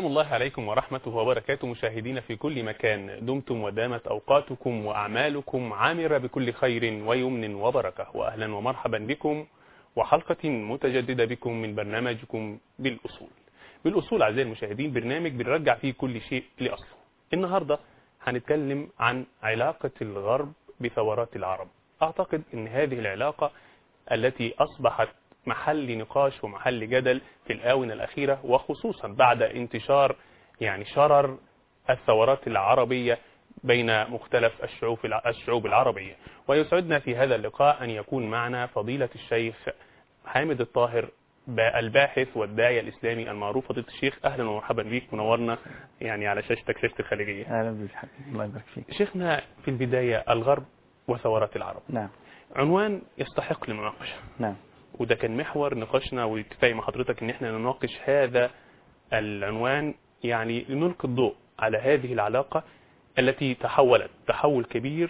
سلام الله عليكم ورحمته وبركاته مشاهدين في كل مكان دمتم ودامت أوقاتكم وأعمالكم عامرة بكل خير ويمن وبركة وأهلا ومرحبا بكم وحلقة متجددة بكم من برنامجكم بالأصول بالأصول أعزائي المشاهدين برنامج بنرجع فيه كل شيء لأصله النهاردة هنتكلم عن علاقة الغرب بثورات العرب أعتقد أن هذه العلاقة التي أصبحت محل نقاش ومحل جدل في الآونة الأخيرة وخصوصا بعد انتشار يعني شرر الثورات العربية بين مختلف الشعوب الشعوب العربية ويسعدنا في هذا اللقاء أن يكون معنا فضيلة الشيخ حامد الطاهر الباحث والداعية الإسلامي المعروف فضيلة الشيخ أهلا ومرحبا بك منورنا يعني على شاشتك شاشة الخليجية اهلا بك الله يبارك فيك شيخنا في البداية الغرب وثورات العرب نعم عنوان يستحق المناقشة نعم وده كان محور نقاشنا واتفاقي مع حضرتك ان احنا نناقش هذا العنوان يعني لنلقي الضوء على هذه العلاقة التي تحولت تحول كبير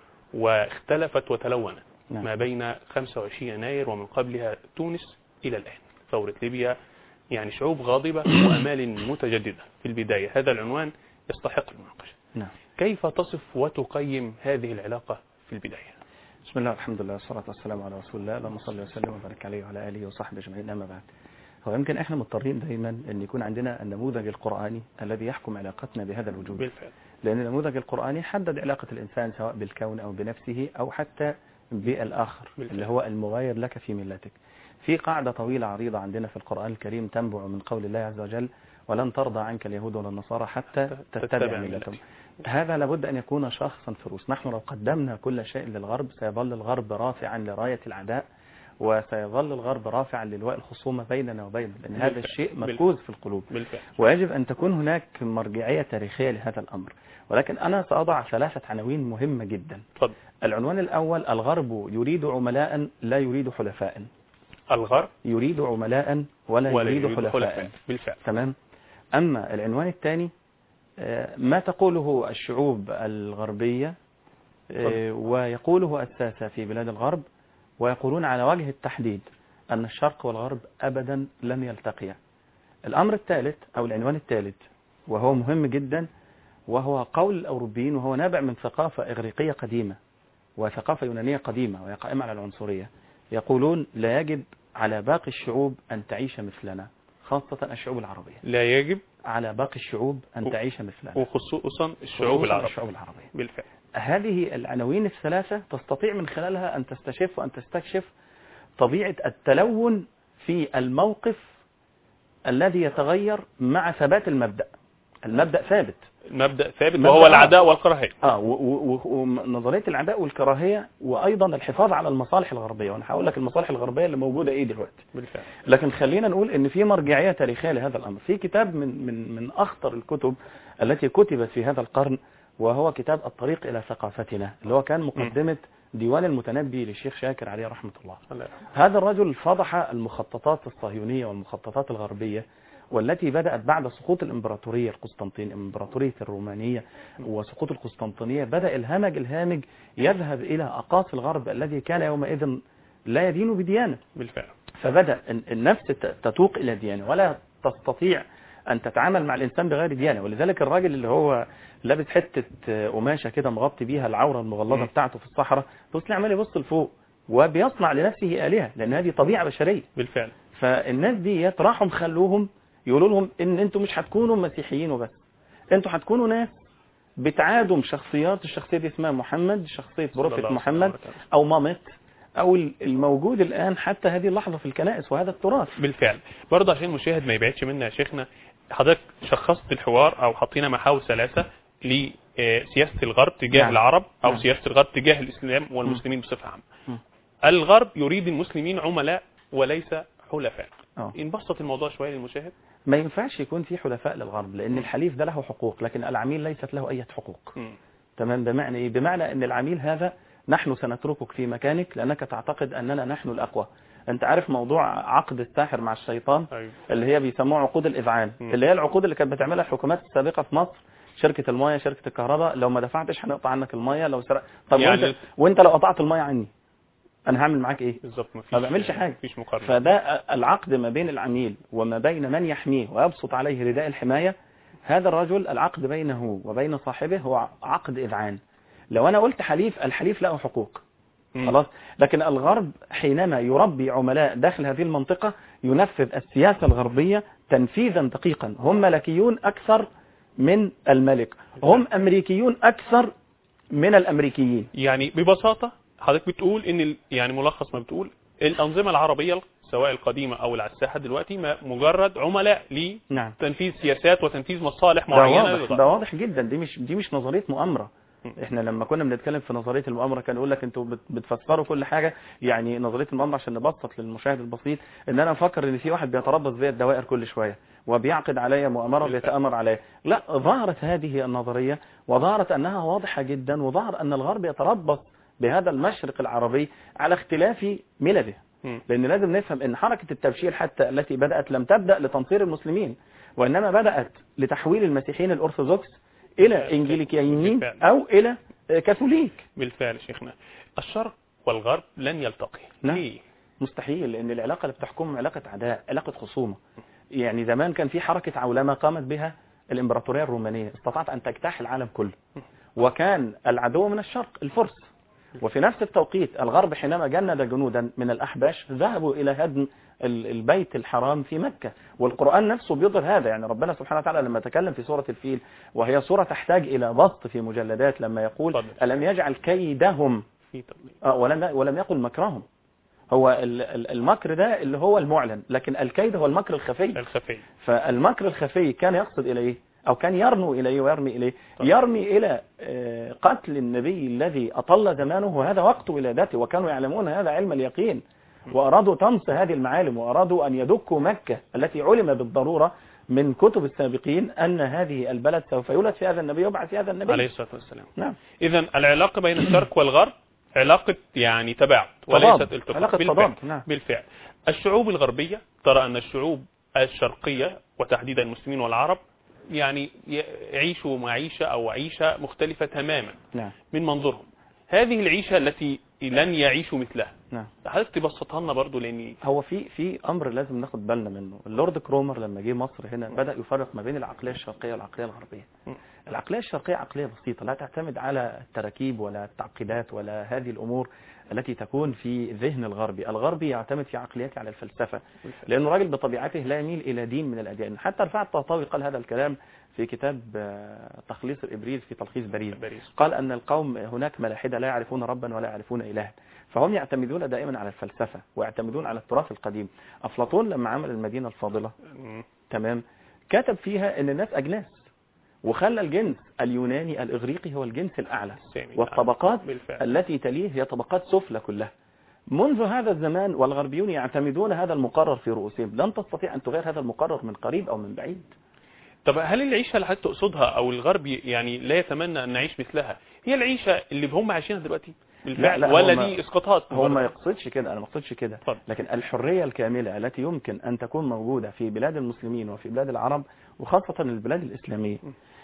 واختلفت وتلونت نعم. ما بين 25 يناير ومن قبلها تونس إلى الآن ثورة ليبيا يعني شعوب غاضبة وأمال متجددة في البداية هذا العنوان يستحق المناقشة نعم كيف تصف وتقيم هذه العلاقة في البداية بسم الله والحمد لله والصلاة والسلام على رسول الله اللهم صل وسلم وبارك عليه وعلى آله وصحبه أجمعين أما بعد هو يمكن احنا مضطرين دايما ان يكون عندنا النموذج القرآني الذي يحكم علاقتنا بهذا الوجود بالفعل لأن النموذج القرآني حدد علاقة الإنسان سواء بالكون أو بنفسه أو حتى بالآخر بالفعل. اللي هو المغاير لك في ملتك في قاعدة طويلة عريضة عندنا في القرآن الكريم تنبع من قول الله عز وجل ولن ترضى عنك اليهود ولا النصارى حتى تتبع تتبع ملتهم. ملتهم هذا لابد أن يكون شخصا فروس نحن لو قدمنا كل شيء للغرب سيظل الغرب رافعا لراية العداء وسيظل الغرب رافعا للواء الخصومة بيننا وبينه لأن هذا بالفعل. الشيء بالفعل. مركوز في القلوب بالفعل ويجب أن تكون هناك مرجعية تاريخية لهذا الأمر ولكن أنا سأضع ثلاثة عناوين مهمة جدا اتفضل العنوان الأول الغرب يريد عملاء لا يريد حلفاء الغرب يريد عملاء ولا, ولا يريد يريد حلفاء حلفاء بالفعل تمام أما العنوان الثاني آه، ما تقوله الشعوب الغربية آه، ويقوله الساسة في بلاد الغرب ويقولون على وجه التحديد أن الشرق والغرب أبدا لم يلتقيا الأمر الثالث أو العنوان الثالث وهو مهم جدا وهو قول الأوروبيين وهو نابع من ثقافة إغريقية قديمة وثقافة يونانية قديمة وهي قائمة على العنصرية يقولون لا يجب على باقي الشعوب أن تعيش مثلنا خاصة الشعوب العربية لا يجب على باقي الشعوب و- أن تعيش مثلنا وخصوصا الشعوب خصوصاً العربية الشعوب العربية بالفعل هذه العناوين الثلاثة تستطيع من خلالها أن تستشف وأن تستكشف طبيعة التلون في الموقف الذي يتغير مع ثبات المبدأ المبدأ ثابت مبدأ ثابت مبدأ وهو آه. العداء والكراهية اه و- و- و- ونظريه العداء والكراهيه وايضا الحفاظ على المصالح الغربيه وانا هقول لك المصالح الغربيه اللي موجوده ايه دلوقتي بالفعل لكن خلينا نقول ان في مرجعيه تاريخيه لهذا الامر في كتاب من من من اخطر الكتب التي كتبت في هذا القرن وهو كتاب الطريق الى ثقافتنا اللي هو كان مقدمه ديوان المتنبي للشيخ شاكر عليه رحمه الله الله يرحمه. هذا الرجل فضح المخططات الصهيونية والمخططات الغربية والتي بدأت بعد سقوط الإمبراطورية القسطنطينية الإمبراطورية الرومانية وسقوط القسطنطينية بدأ الهمج الهامج يذهب إلى أقاصي الغرب الذي كان يومئذ لا يدين بديانة بالفعل فبدأ ال- النفس ت- تتوق إلى ديانة ولا تستطيع أن تتعامل مع الإنسان بغير ديانة ولذلك الراجل اللي هو لابس حتة آه، قماشة كده مغطي بيها العورة المغلظة مم. بتاعته في الصحراء بص عمال يبص لفوق وبيصنع لنفسه آلهة لأن هذه طبيعة بشرية بالفعل فالناس دي راحوا مخلوهم يقولوا لهم ان انتوا مش هتكونوا مسيحيين وبس انتوا هتكونوا ناس بتعادوا شخصيات الشخصيه دي اسمها محمد شخصيه صلى الله بروفيت عليه محمد وسلم. او مامت او الموجود الان حتى هذه اللحظه في الكنائس وهذا التراث بالفعل برضه عشان المشاهد ما يبعدش منا يا شيخنا حضرتك شخصت الحوار او حطينا محاور ثلاثة لسياسة الغرب تجاه نعم. العرب او نعم. سياسة الغرب تجاه الاسلام والمسلمين بصفة عامة مم. الغرب يريد المسلمين عملاء وليس حلفاء اه نبسط الموضوع شوية للمشاهد ما ينفعش يكون في حلفاء للغرب لان الحليف ده له حقوق لكن العميل ليست له اي حقوق مم. تمام بمعنى ايه بمعنى ان العميل هذا نحن سنتركك في مكانك لانك تعتقد اننا نحن الاقوى انت عارف موضوع عقد الساحر مع الشيطان أيوة. اللي هي بيسموها عقود الاذعان مم. اللي هي العقود اللي كانت بتعملها الحكومات السابقه في مصر شركه المايه شركه الكهرباء لو ما دفعتش هنقطع عنك المايه لو سرق طب يعني- وانت وانت لو قطعت المايه عني انا هعمل معاك ايه بالظبط مفيش ما بعملش حاجة. مفيش مقارنة فده العقد ما بين العميل وما بين من يحميه ويبسط عليه رداء الحمايه هذا الرجل العقد بينه وبين صاحبه هو عقد إذعان لو أنا قلت حليف الحليف له حقوق مم. خلاص لكن الغرب حينما يربي عملاء داخل هذه المنطقة ينفذ السياسة الغربية تنفيذا دقيقا هم ملكيون أكثر من الملك هم أمريكيون أكثر من الأمريكيين يعني ببساطة حضرتك بتقول ان ال- يعني ملخص ما بتقول الأنظمة العربية سواء القديمة أو اللي على الساحة دلوقتي ما- مجرد عملاء نعم لتنفيذ سياسات وتنفيذ مصالح ده معينة واضح للغرب. ده واضح جدا دي مش دي مش نظريه مؤامره م. احنا لما كنا بنتكلم في نظريه المؤامره كان يقول لك انتوا بت- بتفسروا كل حاجه يعني نظريه المؤامره عشان نبسط للمشاهد البسيط ان انا افكر ان في واحد بيتربص بيا الدوائر كل شويه وبيعقد عليا مؤامره بالفعل. وبيتامر عليا لا ظهرت هذه النظريه وظهرت انها واضحه جدا وظهر ان الغرب يتربص بهذا المشرق العربي على اختلاف ملله مم. لان لازم نفهم ان حركه التبشير حتى التي بدات لم تبدا لتنصير المسلمين وانما بدات لتحويل المسيحيين الارثوذكس الى انجليكيين بالفعل. او الى كاثوليك بالفعل شيخنا الشرق والغرب لن يلتقي نعم. ليه؟ مستحيل لان العلاقه اللي بتحكمهم علاقه عداء علاقه خصومه يعني زمان كان في حركه عولمه قامت بها الامبراطوريه الرومانيه استطاعت ان تجتاح العالم كله وكان العدو من الشرق الفرس وفي نفس التوقيت الغرب حينما جند جنودا من الأحباش ذهبوا إلى هدم ال- البيت الحرام في مكة والقرآن نفسه بيظهر هذا يعني ربنا سبحانه وتعالى لما تكلم في سورة الفيل وهي سورة تحتاج إلى بسط في مجلدات لما يقول اتفضل. ألم يجعل كيدهم في تطبيق آه، ولم ولم يقل مكرهم هو ال- ال- المكر ده اللي هو المعلن لكن الكيد هو المكر الخفي الخفي فالمكر الخفي كان يقصد إليه أو كان يرنو إليه ويرمي إليه طبعا. يرمي إلى آه، قتل النبي الذي أطل زمانه وهذا وقت ولادته وكانوا يعلمون هذا علم اليقين وأرادوا طمس هذه المعالم وأرادوا أن يدكوا مكة التي علم بالضرورة من كتب السابقين أن هذه البلد سوف يولد في هذا النبي ويبعث في هذا النبي عليه الصلاة والسلام نعم إذا العلاقة بين الشرق والغرب علاقة يعني تباعد تضاد. وليست التقاء علاقة بالفعل. تضاد، نعم. بالفعل الشعوب الغربية ترى أن الشعوب الشرقية وتحديدا المسلمين والعرب يعني يعيشوا معيشة أو عيشة مختلفة تماما نعم من منظورهم هذه العيشة التي لن يعيشوا مثلها نعم حضرتك تبسطها لنا برضو لأن هو في في امر لازم ناخد بالنا منه اللورد كرومر لما جه مصر هنا بدا يفرق ما بين العقليه الشرقيه والعقليه الغربيه م. العقليه الشرقيه عقليه بسيطه لا تعتمد على التراكيب ولا التعقيدات ولا هذه الامور التي تكون في ذهن الغربي الغربي يعتمد في عقليته على الفلسفه لانه راجل بطبيعته لا يميل الى دين من الاديان حتى رفاعة الطهطاوي قال هذا الكلام في كتاب آه، تخليص الابريز في تلخيص باريس باريس قال أن القوم هناك ملاحدة لا يعرفون ربا ولا يعرفون إلها فهم يعتمدون دائما على الفلسفة ويعتمدون على التراث القديم أفلاطون لما عمل المدينة الفاضلة م. تمام كتب فيها أن الناس أجناس وخلى الجنس اليوناني الإغريقي هو الجنس الأعلى السامي. والطبقات بالفعل التي تليه هي طبقات سفلى كلها منذ هذا الزمان والغربيون يعتمدون هذا المقرر في رؤوسهم لن تستطيع أن تغير هذا المقرر من قريب أو من بعيد طب هل العيشة اللي حضرتك تقصدها او الغرب يعني لا يتمنى ان نعيش مثلها هي العيشة اللي هم عايشينها دلوقتي بالفعل لا، ولا هم- دي اسقاطات هو ما مجرد؟ يقصدش كده انا ما اقصدش كده اتفضل. لكن الحرية الكاملة التي يمكن ان تكون موجودة في بلاد المسلمين وفي بلاد العرب وخاصة البلاد الاسلامية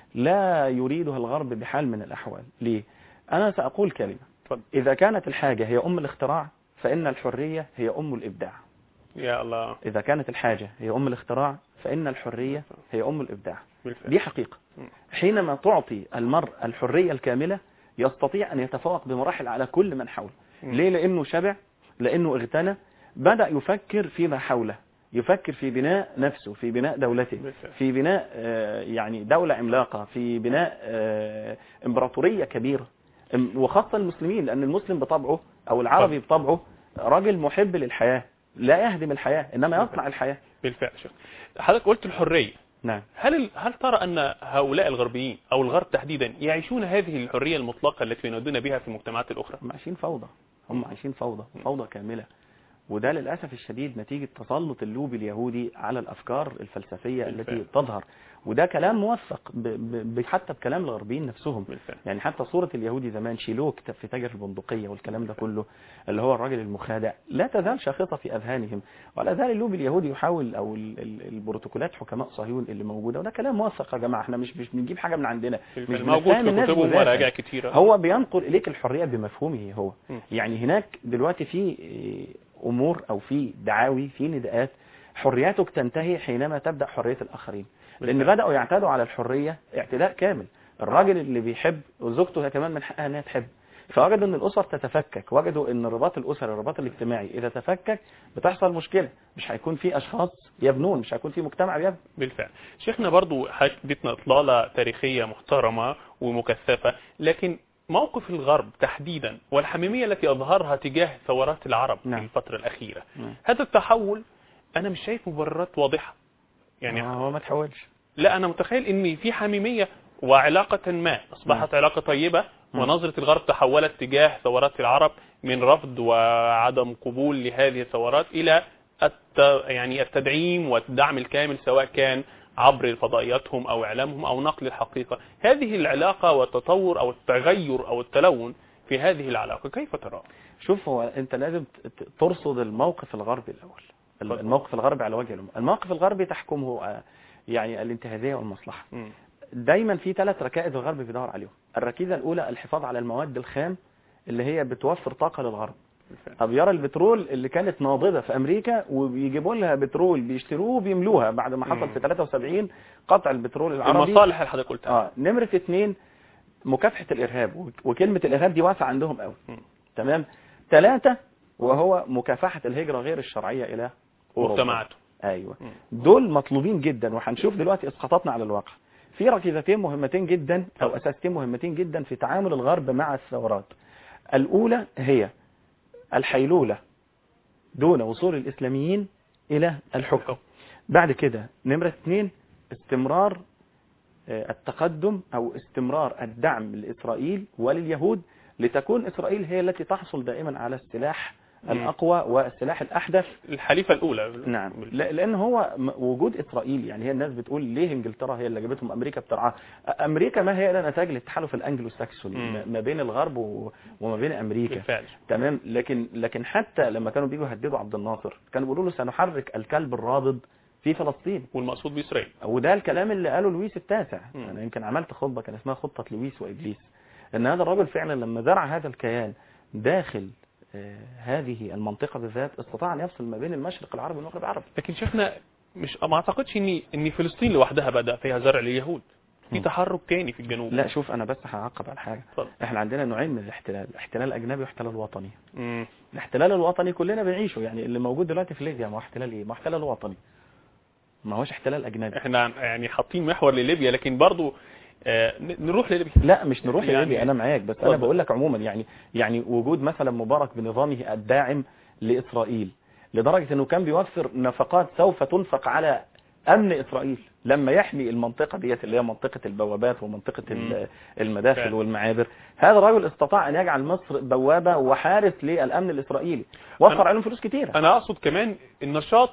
لا يريدها الغرب بحال من الاحوال ليه انا ساقول كلمة اتفضل. اذا كانت الحاجة هي ام الاختراع فان الحرية هي ام الابداع يا الله اذا كانت الحاجة هي ام الاختراع فان الحرية هي ام الابداع بالفعل دي حقيقة م. حينما تعطي المرء الحرية الكاملة يستطيع أن يتفوق بمراحل على كل من حوله م. ليه لأنه شبع لأنه اغتنى بدأ يفكر فيما حوله يفكر في بناء نفسه في بناء دولته بالفعل. في بناء آه، يعني دولة عملاقة في بناء آه، امبراطورية كبيرة ام- وخاصة المسلمين لأن المسلم بطبعه أو العربي بطبعه راجل محب للحياة لا يهدم الحياة إنما يصنع الحياة بالفعل شيخ حضرتك قلت الحرية نعم هل ال- هل ترى ان هؤلاء الغربيين او الغرب تحديدا يعيشون هذه الحرية المطلقة التي ينادون بها في المجتمعات الاخرى هم عايشين فوضى هم عايشين فوضى فوضى كاملة وده للأسف الشديد نتيجة تسلط اللوبي اليهودي على الأفكار الفلسفية بالفعل. التي تظهر وده كلام موثق ب ب ب- حتى بكلام الغربيين نفسهم بالفعل يعني حتى صورة اليهودي زمان شيلوك في تاجر البندقية والكلام ده كله اللي هو الراجل المخادع لا تزال شاخصة في أذهانهم ولا زال اللوبي اليهودي يحاول أو ال- ال- البروتوكولات حكماء صهيون اللي موجودة وده كلام موثق يا جماعة احنا مش مش بنجيب حاجة من عندنا مش بالفعل. موجود بنفهم في الناس كتبهم بذاتها. وراجع كتيرة هو بينقل إليك الحرية بمفهومه هو م. يعني هناك دلوقتي في إيه، أمور أو في دعاوي في نداءات حريتك تنتهي حينما تبدأ حرية الآخرين لان بالفعل. بداوا يعتادوا على الحريه اعتداء كامل الراجل اللي بيحب وزوجته هي كمان من حقها انها تحب فوجدوا ان الاسر تتفكك وجدوا ان الرباط الاسري الرباط الاجتماعي اذا تفكك بتحصل مشكله مش هيكون في اشخاص يبنون مش هيكون في مجتمع يبني بالفعل شيخنا برضو حضرتك اديتنا اطلالة تاريخية محترمة ومكثفة لكن موقف الغرب تحديدا والحميمية التي أظهرها تجاه ثورات العرب نعم. في الفترة الأخيرة نعم. هذا التحول أنا مش شايف مبررات واضحة يعني هو ما تحولش لا أنا متخيل إن في حميمية وعلاقة ما أصبحت علاقة طيبة مم. ونظرة الغرب تحولت تجاه ثورات العرب من رفض وعدم قبول لهذه الثورات إلى الت... يعني التدعيم والدعم الكامل سواء كان عبر فضائياتهم أو إعلامهم أو نقل الحقيقة هذه العلاقة والتطور أو التغير أو التلون في هذه العلاقة كيف ترى؟ شوف هو انت لازم ت- ت- ترصد الموقف الغربي الاول اتفضل. الموقف الغربي على وجه العموم الموقف الغربي تحكمه آه، يعني الانتهازيه والمصلحه مم. دايما في ثلاث ركائز الغرب بيدور عليهم الركيزه الاولى الحفاظ على المواد الخام اللي هي بتوفر طاقه للغرب بالفعل. طب يرى البترول اللي كانت نابضه في امريكا وبيجيبوا لها بترول بيشتروه وبيملوها بعد ما حصل مم. في 73 قطع البترول العربي المصالح اللي حضرتك قلتها اه نمره اثنين مكافحه الارهاب وك- وكلمه الارهاب دي واسعه عندهم قوي مم. تمام ثلاثه وهو مكافحه الهجره غير الشرعيه الى اوروبا مجتمعاته ايوه مم. دول مطلوبين جدا وهنشوف دلوقتي اسقاطاتنا على الواقع في ركيزتين مهمتين جدا او طبعا. اساستين مهمتين جدا في تعامل الغرب مع الثورات الاولى هي الحيلوله دون وصول الاسلاميين الى الحكم بعد كده نمرة اثنين استمرار آه، التقدم او استمرار الدعم لاسرائيل ولليهود لتكون اسرائيل هي التي تحصل دائما على السلاح مم. الاقوى والسلاح الاحدث الحليفة الأولى نعم بالفعل. لا- لان هو م- وجود اسرائيل يعني هي الناس بتقول ليه انجلترا هي اللي جابتهم امريكا بترعاها أ- امريكا ما هي الا نتاج للتحالف الانجلو ساكسوني مم. ما- ما بين الغرب و- وما بين امريكا بالفعل تمام لكن لكن حتى لما كانوا بيجوا يهددوا عبد الناصر كانوا بيقولوا له سنحرك الكلب الرابض في فلسطين والمقصود بإسرائيل وده الكلام اللي قاله لويس التاسع مم. انا يمكن عملت خطبه كان اسمها خطه لويس وابليس ان هذا الرجل فعلا لما زرع هذا الكيان داخل آه، هذه المنطقه بالذات استطاع ان يفصل ما بين المشرق العربي والمغرب العربي لكن شيخنا مش ما اعتقدش ان ان فلسطين لوحدها بدا فيها زرع لليهود في مم. تحرك تاني في الجنوب لا شوف انا بس هعقب على حاجه اتفضل احنا عندنا نوعين من الاحتلال احتلال اجنبي واحتلال وطني مم. الاحتلال الوطني كلنا بنعيشه يعني اللي موجود دلوقتي في ليبيا ما هو احتلال ايه ما هو احتلال وطني ما هوش احتلال اجنبي احنا يعني حاطين محور لليبيا لكن برضو آه ن- نروح لليبيا لا مش نروح يعني- لليبيا انا معاك بس انا اتفضل. بقول لك عموما يعني يعني وجود مثلا مبارك بنظامه الداعم لاسرائيل لدرجه انه كان بيوفر نفقات سوف تنفق على امن اسرائيل لما يحمي المنطقه ديت اللي هي منطقه البوابات ومنطقه ال- مم. المداخل فعلا. والمعابر هذا الرجل استطاع ان يجعل مصر بوابه وحارس للامن الاسرائيلي وفر أنا- عليهم فلوس كتيره انا اقصد كمان النشاط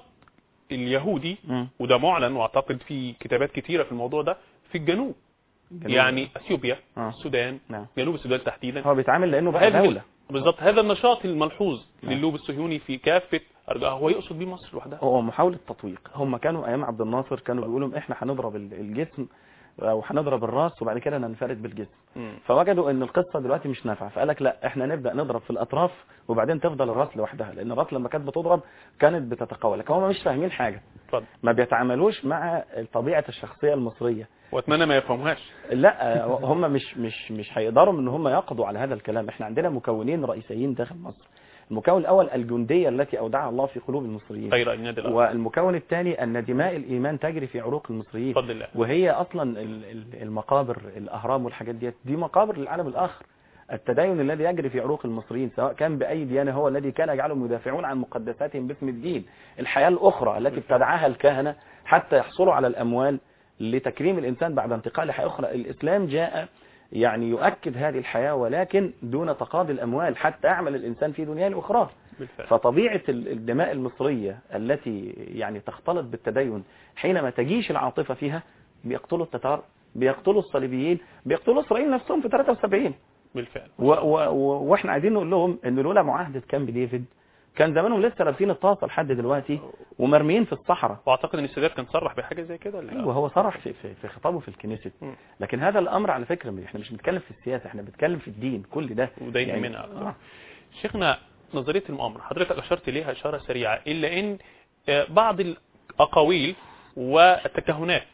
اليهودي مم. وده معلن واعتقد في كتابات كتيره في الموضوع ده في الجنوب جميل. يعني اثيوبيا آه. السودان نعم جنوب السودان تحديدا هو بيتعامل لانه بقى هذه دوله بالظبط هذا النشاط الملحوظ نعم. للوب الصهيوني في كافه ارجاء هو يقصد بيه مصر لوحدها هو محاولة تطويق هم كانوا ايام عبد الناصر كانوا بيقولوا احنا هنضرب ال- الجسم او هنضرب الراس وبعد كده ننفرد بالجسم مم. فوجدوا ان القصة دلوقتي مش نافعة فقال لك لا احنا نبدأ نضرب في الاطراف وبعدين تفضل الراس لوحدها لان الراس لما كانت بتضرب كانت بتتقوى لكن هم مش فاهمين حاجة اتفضل ما بيتعاملوش مع طبيعة الشخصية المصرية واتمنى ما يفهموهاش لا هم مش مش مش هيقدروا ان هم يقضوا على هذا الكلام احنا عندنا مكونين رئيسيين داخل مصر المكون الاول الجندية التي اودعها الله في قلوب المصريين غير النادي الأرض والمكون الثاني ان دماء الايمان تجري في عروق المصريين بفضل الله وهي اصلا ال- ال- المقابر الاهرام والحاجات ديت دي مقابر للعالم الاخر التدين الذي يجري في عروق المصريين سواء كان باي ديانه هو الذي كان يجعلهم يدافعون عن مقدساتهم باسم الدين الحياه الاخرى التي ابتدعها الكهنه حتى يحصلوا على الاموال لتكريم الانسان بعد انتقال لحياه اخرى الاسلام جاء يعني يؤكد هذه الحياه ولكن دون تقاضي الاموال حتى يعمل الانسان في دنياه الاخرى بالفعل فطبيعة ال- الدماء المصرية التي يعني تختلط بالتدين حينما تجيش العاطفة فيها بيقتلوا التتار بيقتلوا الصليبيين بيقتلوا إسرائيل نفسهم في 73 بالفعل و و و واحنا عايزين نقول لهم ان لولا معاهدة كامب ديفيد كان زمانهم لسه لابسين الطاسة لحد دلوقتي ومرميين في الصحراء واعتقد ان السادات كان صرح بحاجه زي كده ولا لا؟ ايوه هو صرح في, في, في خطابه في الكنيست مم. لكن هذا الامر على فكرة احنا مش بنتكلم في السياسة احنا بنتكلم في الدين كل ده وده يعني- يهمنا اكتر آه. شيخنا نظريه المؤامره حضرتك اشرت اليها اشاره سريعه الا ان آه، بعض الاقاويل والتكهنات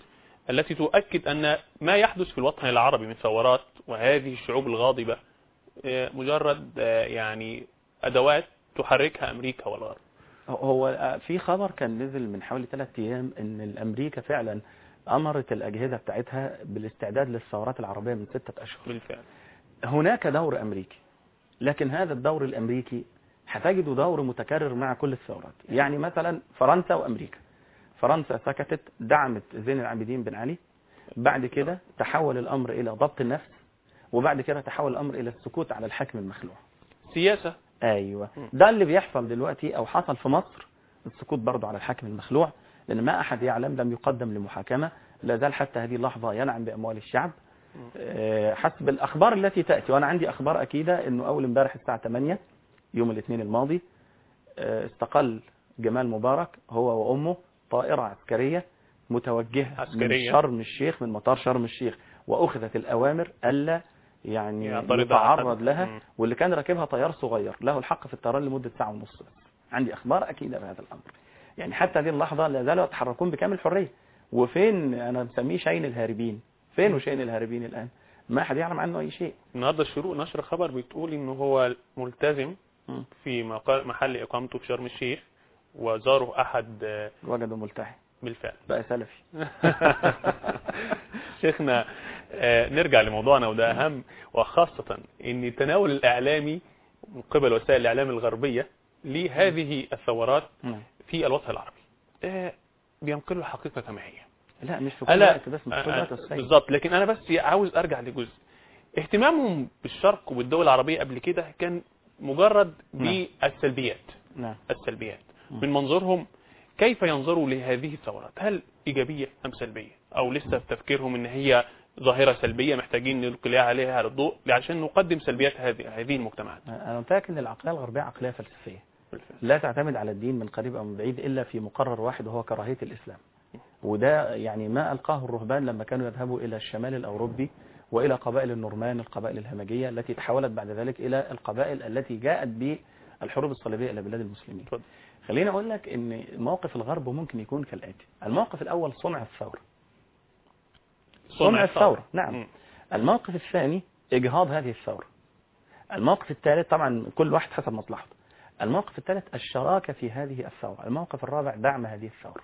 التي تؤكد أن ما يحدث في الوطن العربي من ثورات وهذه الشعوب الغاضبة آه، مجرد آه، يعني أدوات تحركها أمريكا والغرب هو في خبر كان نزل من حوالي ثلاث أيام إن الأمريكا فعلا أمرت الأجهزة بتاعتها بالاستعداد للثورات العربية من ستة أشهر بالفعل هناك دور أمريكي لكن هذا الدور الأمريكي هتجده دور متكرر مع كل الثورات يعني مثلا فرنسا وأمريكا فرنسا سكتت دعمت زين العابدين بن علي بعد كده تحول الأمر إلى ضبط النفس وبعد كده تحول الأمر إلى السكوت على الحاكم المخلوع سياسة ايوه م. ده اللي بيحصل دلوقتي او حصل في مصر السكوت برضه على الحاكم المخلوع لان ما احد يعلم لم يقدم لمحاكمه لا زال حتى هذه اللحظه ينعم باموال الشعب آه، حسب الاخبار التي تاتي وانا عندي اخبار اكيده انه اول امبارح الساعه 8 يوم الاثنين الماضي آه، استقل جمال مبارك هو وامه طائره عسكريه متوجهه عسكرية. من شرم الشيخ من مطار شرم الشيخ واخذت الاوامر الا يعني يعترض يتعرض أحد. لها مم. واللي كان راكبها طيار صغير له الحق في الطيران لمدة ساعة ونص بس عندي أخبار أكيدة بهذا الأمر يعني حتى هذه اللحظة لا زالوا يتحركون بكامل حرية وفين أنا مسميه شين الهاربين فين وشين الهاربين الآن ما أحد يعلم عنه أي شيء النهارده الشروق نشر خبر بتقول إنه هو ملتزم مم. في مقا- محل إقامته في شرم الشيخ وزاره أحد آه، وجدوا ملتحي بالفعل بقى سلفي شيخنا آه، نرجع لموضوعنا وده أهم وخاصة أن التناول الإعلامي من قبل وسائل الإعلام الغربية لهذه الثورات مم. في الوطن العربي آه، بينقلوا الحقيقة كما هي لا مش في كل ألا وقت بس مش في كل وقت السيد بالظبط لكن أنا بس عاوز أرجع لجزء اهتمامهم بالشرق وبالدول العربية قبل كده كان مجرد نعم. بالسلبيات نعم السلبيات مم. من منظورهم كيف ينظروا لهذه الثورات هل إيجابية أم سلبية أو لسه في تفكيرهم إن هي ظاهرة سلبية محتاجين نلقي عليها الضوء عشان نقدم سلبيات هذه هذه المجتمعات أنا متأكد أن العقلية الغربية عقلية فلسفية بالفعل. لا تعتمد على الدين من قريب أو من بعيد إلا في مقرر واحد وهو كراهية الإسلام وده يعني ما ألقاه الرهبان لما كانوا يذهبوا إلى الشمال الأوروبي وإلى قبائل النورمان القبائل الهمجية التي تحولت بعد ذلك إلى القبائل التي جاءت بالحروب الصليبية إلى بلاد المسلمين اتفضل. خليني أقول لك أن موقف الغرب ممكن يكون كالآتي الموقف الأول صنع الثورة صنع الثورة نعم مم. الموقف الثاني إجهاض هذه الثورة الموقف الثالث طبعا كل واحد حسب مصلحته الموقف الثالث الشراكة في هذه الثورة الموقف الرابع دعم هذه الثورة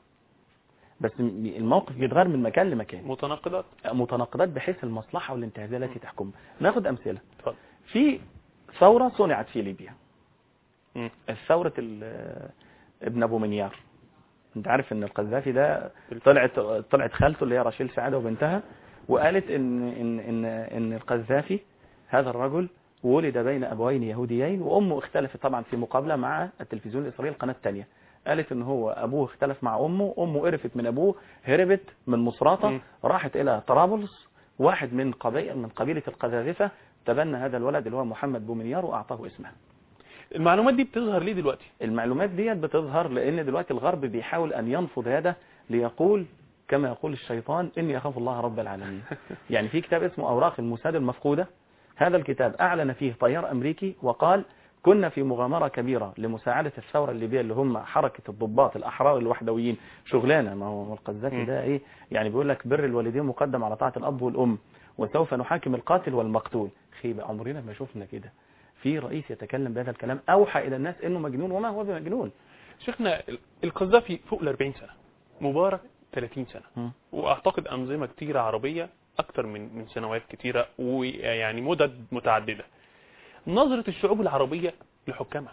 بس م- الموقف بيتغير من مكان لمكان متناقضات متناقضات بحيث المصلحة والانتهازية التي تحكم ناخد أمثلة اتفضل في ثورة صنعت في ليبيا مم. الثورة ال- ابن أبو منيار انت عارف ان القذافي ده بالفعل. طلعت طلعت خالته اللي هي رشيل سعاده وبنتها وقالت ان ان ان ان القذافي هذا الرجل ولد بين ابوين يهوديين وامه اختلفت طبعا في مقابله مع التلفزيون الاسرائيلي القناه الثانيه قالت ان هو ابوه اختلف مع امه امه قرفت من ابوه هربت من مصراته مم. راحت الى طرابلس واحد من قبيله من قبيله القذاففه تبنى هذا الولد اللي هو محمد بومنيار واعطاه اسمه المعلومات دي بتظهر ليه دلوقتي المعلومات ديت بتظهر لان دلوقتي الغرب بيحاول ان ينفض يده ليقول كما يقول الشيطان اني اخاف الله رب العالمين يعني في كتاب اسمه اوراق الموساد المفقوده هذا الكتاب اعلن فيه طيار امريكي وقال كنا في مغامره كبيره لمساعده الثوره الليبيه اللي هم حركه الضباط الاحرار الوحدويين شغلانه ما هو القذافي م. ده ايه يعني بيقول لك بر الوالدين مقدم على طاعه الاب والام وسوف نحاكم القاتل والمقتول خيبه عمرنا ما شفنا كده في رئيس يتكلم بهذا الكلام اوحى الى الناس انه مجنون وما هو بمجنون شيخنا القذافي فوق ال 40 سنة مبارك 30 سنة واعتقد انظمه كتيره عربيه اكتر من من سنوات كتيره ويعني مدد متعدده نظره الشعوب العربيه لحكامها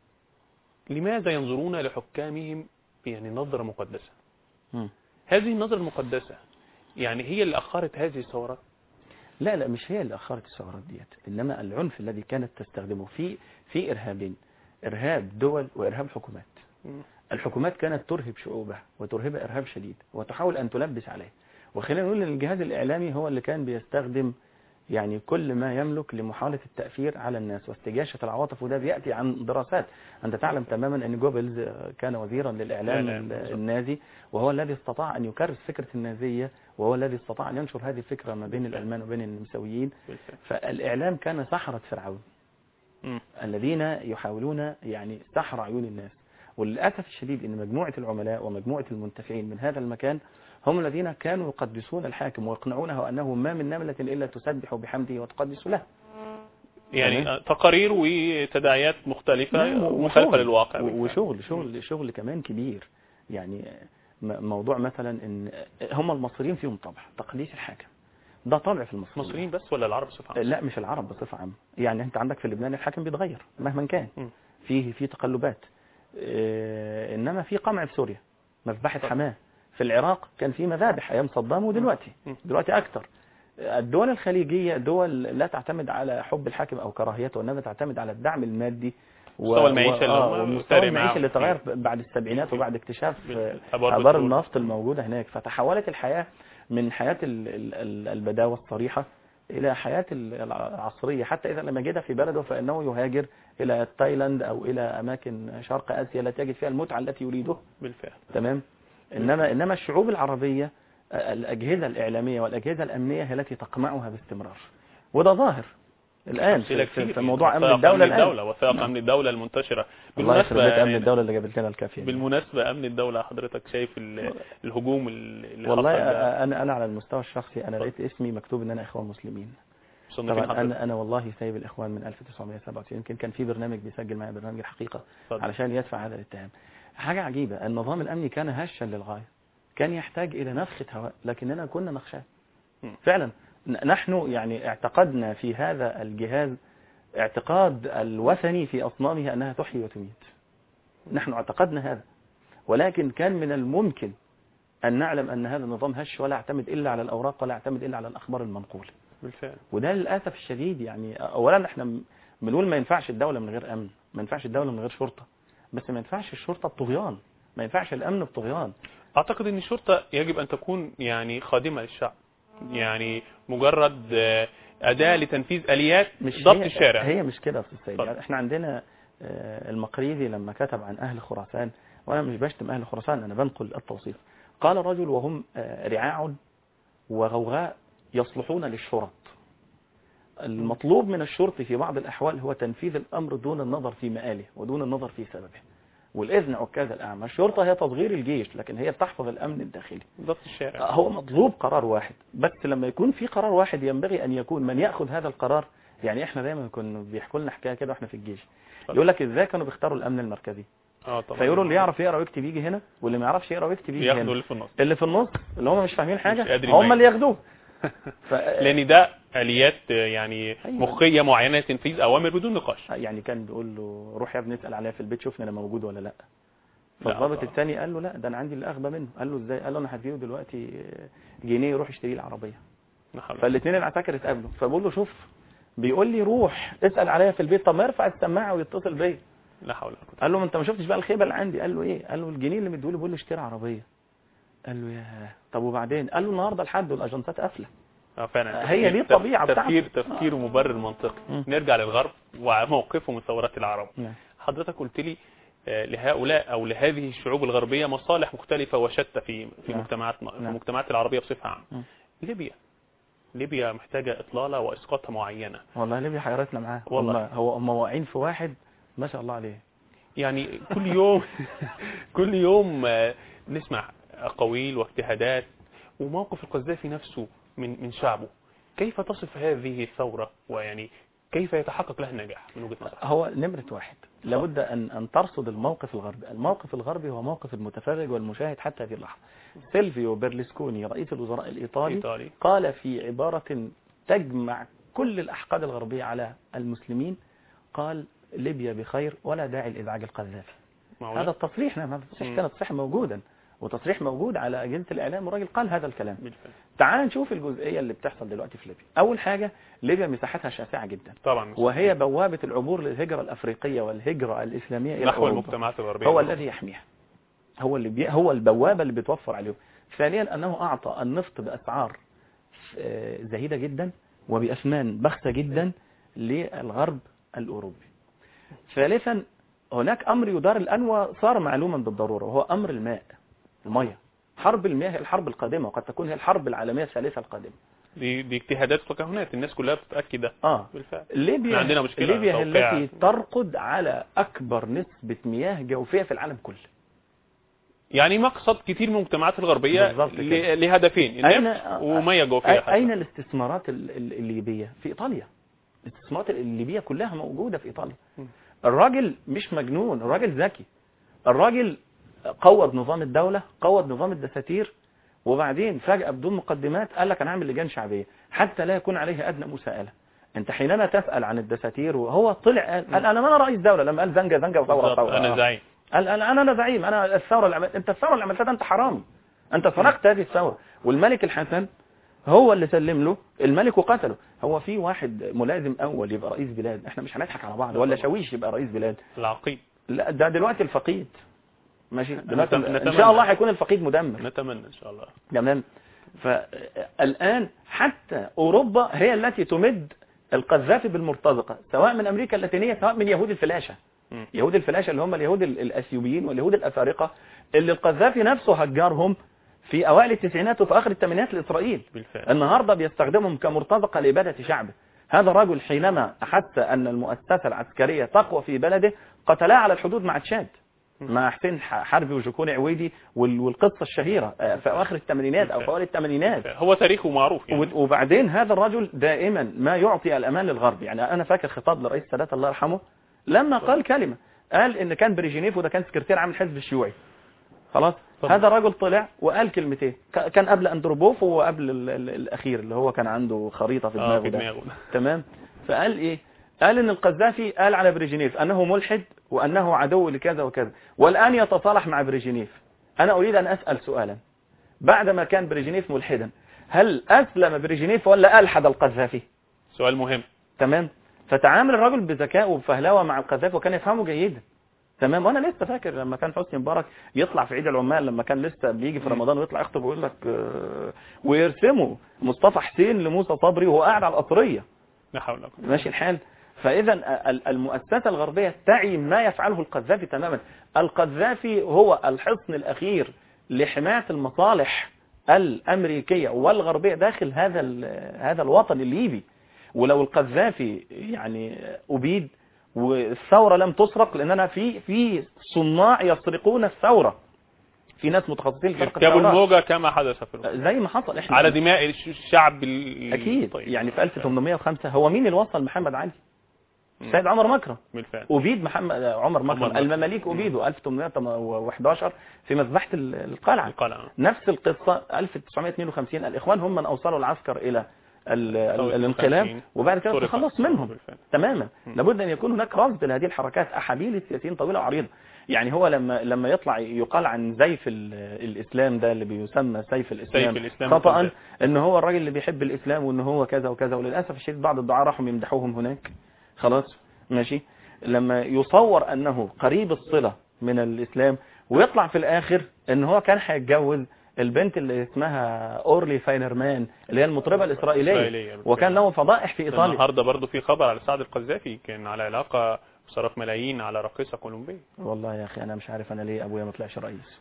لماذا ينظرون لحكامهم يعني نظره مقدسه مم. هذه النظره المقدسه يعني هي اللي اخرت هذه الثورات لا لا مش هي اللي اخرت الثورات ديت انما العنف الذي كانت تستخدمه في في ارهابين ارهاب دول وارهاب حكومات الحكومات كانت ترهب شعوبها وترهب ارهاب شديد وتحاول ان تلبس عليه وخلينا نقول ان الجهاز الاعلامي هو اللي كان بيستخدم يعني كل ما يملك لمحاولة التأثير على الناس واستجاشة العواطف وده بيأتي عن دراسات أنت تعلم تماما أن جوبلز كان وزيرا للإعلام لا، لا، بالظبط. النازي وهو الذي استطاع أن يكرس فكرة النازية وهو الذي استطاع أن ينشر هذه الفكرة ما بين بالفعل. الألمان وبين النمساويين بالفعل. فالإعلام كان سحرة فرعون مم. الذين يحاولون يعني سحر عيون الناس وللأسف الشديد أن مجموعة العملاء ومجموعة المنتفعين من هذا المكان هم الذين كانوا يقدسون الحاكم ويقنعونه أنه ما من نملة إلا تسبح بحمده وتقدس له يعني تمام. تقارير وتداعيات مختلفة نعم، مخالفة وشغل. للواقع و- بالفعل. وشغل شغل شغل كمان كبير يعني م- موضوع مثلا ان هم المصريين فيهم طبع تقديس الحاكم ده طبع في المصريين مصريين بس ولا العرب بصفة عامة؟ لا مش العرب بصفه عامه يعني انت عندك في لبنان الحاكم بيتغير مهما كان م. فيه في تقلبات آه، انما في قمع في سوريا مذبحه طبعا. حماه في العراق كان في مذابح ايام صدام ودلوقتي م. دلوقتي اكتر الدول الخليجيه دول لا تعتمد على حب الحاكم او كراهيته انما تعتمد على الدعم المادي مستوى المعيشة اللي آه، هم ومستوى فارق المعيشه معاهم اللي تغير فيه. بعد السبعينات وبعد اكتشاف آه، آبار ابار بترول. النفط الموجوده هناك فتحولت الحياه من حياه ال- ال- ال- البداوه الصريحه الى حياه ال- العصريه حتى اذا لم يجدها في بلده فانه يهاجر الى تايلاند او الى اماكن شرق اسيا التي يجد فيها المتعه التي يريدها بالفعل تمام انما انما الشعوب العربيه آه، الاجهزه الاعلاميه والاجهزه الامنيه هي التي تقمعها باستمرار وده ظاهر الان أمثلة في, في, كتير في موضوع امن وثائق الدوله الان الدولة وثائق نعم. امن الدولة المنتشرة الله يخرب بيت امن يعني الدوله اللي جابت لنا الكافيه دي. بالمناسبة امن الدولة حضرتك شايف ال- الهجوم اللي والله حصل ده آه، انا انا على المستوى الشخصي انا لقيت اسمي مكتوب ان انا اخوان مسلمين مصنفين طبعا حضرتك انا انا والله سايب الاخوان من 1997 يمكن كان في برنامج بيسجل معايا برنامج الحقيقه اتفضل. علشان يدفع هذا الاتهام حاجه عجيبه النظام الامني كان هشا للغايه كان يحتاج الى نفخه هواء لكننا كنا نخشاه م. فعلا ن- نحن يعني اعتقدنا في هذا الجهاز اعتقاد الوثني في اصنامه انها تحيي وتميت نحن اعتقدنا هذا ولكن كان من الممكن ان نعلم ان هذا النظام هش ولا يعتمد الا على الاوراق ولا يعتمد الا على الاخبار المنقوله بالفعل وده للاسف الشديد يعني اولا احنا م- بنقول ما ينفعش الدوله من غير امن ما ينفعش الدوله من غير شرطه بس ما ينفعش الشرطه بطغيان ما ينفعش الامن بطغيان اعتقد ان الشرطة يجب ان تكون يعني خادمة للشعب يعني مجرد آه، اداة لتنفيذ اليات مش ضبط هي الشارع هي مش كده يا استاذ سيد اتفضل. يعني احنا عندنا آه، المقريزي لما كتب عن اهل خراسان وانا مش بشتم اهل خراسان انا بنقل التوصيف قال رجل وهم آه، رعاع وغوغاء يصلحون للشرط المطلوب من الشرطي في بعض الأحوال هو تنفيذ الأمر دون النظر في مآله ودون النظر في سببه والإذن عكاز الأعمى الشرطة هي تصغير الجيش لكن هي بتحفظ الأمن الداخلي ضبط الشارع هو مطلوب قرار واحد بس لما يكون في قرار واحد ينبغي أن يكون من يأخذ هذا القرار يعني احنا دايما كنا بيحكوا لنا حكايه كده واحنا في الجيش يقول لك ازاي كانوا بيختاروا الامن المركزي اه طبعا فيقولوا اللي يعرف يقرا ويكتب يجي هنا واللي ما يعرفش يقرا ويكتب يجي ياخدوا هنا اللي في النص اللي في النص اللي هم مش فاهمين حاجه مش قادر هم يميز. اللي ياخدوه ف... لان ده اليات آه، يعني أيوة. مخيه معينه لتنفيذ اوامر بدون نقاش يعني كان بيقول له روح يا ابني اسال عليا في البيت شوفني انا موجود ولا لا لا، فالضابط طبعا. الثاني قال له لا ده انا عندي اللي اغبى منه قال له ازاي قال له انا هديله دلوقتي جنيه يروح يشتري لي العربيه لا حول ولا فالاثنين العساكر اتقابلوا فبقول له شوف بيقول لي روح اسال عليا في البيت طب ما يرفع السماعه ويتصل بيا لا حول ولا قوه قال له ما انت ما شفتش بقى الخيبه اللي عندي قال له ايه قال له الجنيه اللي مديهولي بيقول له اشتري عربيه قال له يا طب وبعدين قال له النهارده الحد والاجنسات قافله اه فعلا هي دي تفكير- الطبيعة تفكير بتاعته. تفكير مبرر منطقي مم. نرجع للغرب وموقفه من ثورات العرب نعم حضرتك قلت لي آه، لهؤلاء او لهذه الشعوب الغربيه مصالح مختلفه وشتى في في نعم. مجتمعات في نعم. المجتمعات العربيه بصفه عامه مم. ليبيا ليبيا محتاجه اطلاله واسقاطها معينه والله ليبيا حيرتنا معاه والله. هم هو هم واقعين في واحد ما شاء الله عليه يعني كل يوم كل يوم آه، نسمع اقاويل واجتهادات وموقف القذافي نفسه من من شعبه كيف تصف هذه الثوره ويعني كيف يتحقق لها النجاح من وجهه نظرك هو نمرة واحد لابد أن أن ترصد الموقف الغربي الموقف الغربي هو موقف المتفرج والمشاهد حتى هذه اللحظة سيلفيو بيرلسكوني رئيس الوزراء الإيطالي ايطالي قال في عبارة تجمع كل الأحقاد الغربية على المسلمين قال ليبيا بخير ولا داعي لإزعاج القذافي معقولة؟ هذا التصريح نعم هذا التصريح مم. كان تصريح موجودا وتصريح موجود على أجهزة الإعلام والراجل قال هذا الكلام بالفعل. تعال نشوف الجزئية اللي بتحصل دلوقتي في ليبيا أول حاجة ليبيا مساحتها شاسعة جدا طبعا وهي بوابة العبور للهجرة الأفريقية والهجرة الإسلامية إلى نحو أوروبا. المجتمعات الغربيه هو الذي يحميها هو اللي بي... هو البوابة اللي بتوفر عليهم ثانيا أنه أعطى النفط بأسعار آه، زهيدة جدا وبأثمان بخسة جدا للغرب الأوروبي ثالثا هناك أمر يدار الآن وصار معلوما بالضرورة وهو أمر الماء المياه حرب المياه هي الحرب القادمة وقد تكون هي الحرب العالمية الثالثة القادمة دي, دي اجتهادات وتكهنات الناس كلها بتتاكد ده آه بالفعل ليبيا إحنا عندنا مشكلة ليبيا هي توقيع. التي ترقد على أكبر نسبة مياه جوفية في العالم كله يعني مقصد كتير من المجتمعات الغربيه بالظبط كده. ل- لهدفين أين النفط وميه جوفيه أي- أين الاستثمارات ال- ال- الليبية في إيطاليا الاستثمارات الليبية كلها موجودة في إيطاليا م. الراجل مش مجنون الراجل ذكي الراجل قوض نظام الدولة قوض نظام الدساتير وبعدين فجأة بدون مقدمات قال لك أنا هعمل لجان شعبية حتى لا يكون عليه أدنى مساءلة أنت حينما تسأل عن الدساتير وهو طلع قال, قال أنا ما أنا رئيس دولة لما قال زنجة زنجة وثورة بالظبط، ثورة انا آه. زعيم قال انا انا أنا زعيم انا الثوره اللي عملت انت الثوره اللي عملتها ده انت حرامي انت سرقت هذه الثوره والملك الحسن هو اللي سلم له الملك وقتله هو في واحد ملازم اول يبقى رئيس بلاد احنا مش هنضحك على بعض ولا شاويش يبقى رئيس بلاد العقيد لا ده دلوقتي الفقيد ماشي دلوقتي نتم- ان نتمنى. شاء الله هيكون الفقيد مدمر نتمنى ان شاء الله تمام فالآن حتى أوروبا هي التي تمد القذافي بالمرتزقة سواء من أمريكا اللاتينية سواء من يهود الفلاشة مم. يهود الفلاشة اللي هم اليهود ال- الأثيوبيين واليهود الأفارقة اللي القذافي نفسه هجرهم في أوائل التسعينات وفي آخر الثمانينات لإسرائيل بالفعل النهاردة بيستخدمهم كمرتزقة لإبادة شعبه هذا الرجل حينما أحس أن المؤسسة العسكرية تقوى في بلده قتلها على الحدود مع تشاد مع حسين ح- حربي وجكون عويدي وال- والقصة الشهيرة آه، في أواخر الثمانينات أو في أوائل الثمانينات هو تاريخه معروف يعني و- وبعدين هذا الرجل دائما ما يعطي الأمان للغرب يعني أنا فاكر خطاب لرئيس السادات الله يرحمه لما قال كلمة قال إن كان بريجينيف وده كان سكرتير عام الحزب الشيوعي خلاص طبعا. هذا الرجل طلع وقال كلمتين ك- كان قبل أندروبوف وقبل ال- ال- الأخير اللي هو كان عنده خريطة في اه دماغه في ده دماغه تمام فقال ايه قال ان القذافي قال على بريجينيف انه ملحد وانه عدو لكذا وكذا والان يتصالح مع بريجينيف انا اريد ان اسال سؤالا بعدما كان بريجينيف ملحدا هل اسلم بريجينيف ولا الحد القذافي سؤال مهم تمام فتعامل الرجل بذكاء وبفهلوه مع القذافي وكان يفهمه جيدا تمام وانا لسه فاكر لما كان حسني مبارك يطلع في عيد العمال لما كان لسه بيجي في مم. رمضان ويطلع يخطب ويقول لك آه، ويرسمه مصطفى حسين لموسى صبري وهو قاعد على القطريه لا حول ولا قوه ماشي الحال فإذا ال- المؤسسة الغربية تعي ما يفعله القذافي تماما القذافي هو الحصن الأخير لحماية المصالح الأمريكية والغربية داخل هذا ال- هذا الوطن الليبي ولو القذافي يعني أبيد والثورة لم تسرق لأننا في في صناع يسرقون الثورة في ناس متخصصين في سرقة اركبوا الثورات. الموجه كما حدث في الوقت. زي ما حصل احنا على دماء الش- الشعب ال- اكيد طيب. يعني في 1805 هو مين اللي وصل محمد علي مم. سيد عمر مكرم بالفعل أبيد محمد عمر مكرم مكرم. المماليك أبيدوا 1811 في مذبحة ال- القلعة القلعه نفس القصة 1952 الإخوان هم من أوصلوا العسكر إلى ال- ال- ثورة الانقلاب 52. وبعد كده طرق تخلص الثورة منهم بالفعل. تماما مم. لابد أن يكون هناك رصد لهذه الحركات أحابيل السياسيين طويلة وعريضة يعني هو لما لما يطلع يقال عن زيف ال- الإسلام ده اللي بيسمى سيف الإسلام, سيف الإسلام خطأ المقدس. ان هو الراجل اللي بيحب الإسلام وان هو كذا وكذا وللأسف الشديد بعض الدعاة راحوا يمدحوهم هناك خلاص ماشي لما يصور أنه قريب الصلة من الإسلام ويطلع في الآخر ان هو كان هيتجوز البنت اللي اسمها اورلي فاينرمان اللي هي المطربة الإسرائيلية إسرائيلية بالفعل. وكان له فضائح في إيطاليا النهارده برضو في خبر على سعد القذافي كان على علاقه صرف ملايين على راقصه كولومبيه والله يا أخي أنا مش عارف أنا ليه أبويا ما طلعش رئيس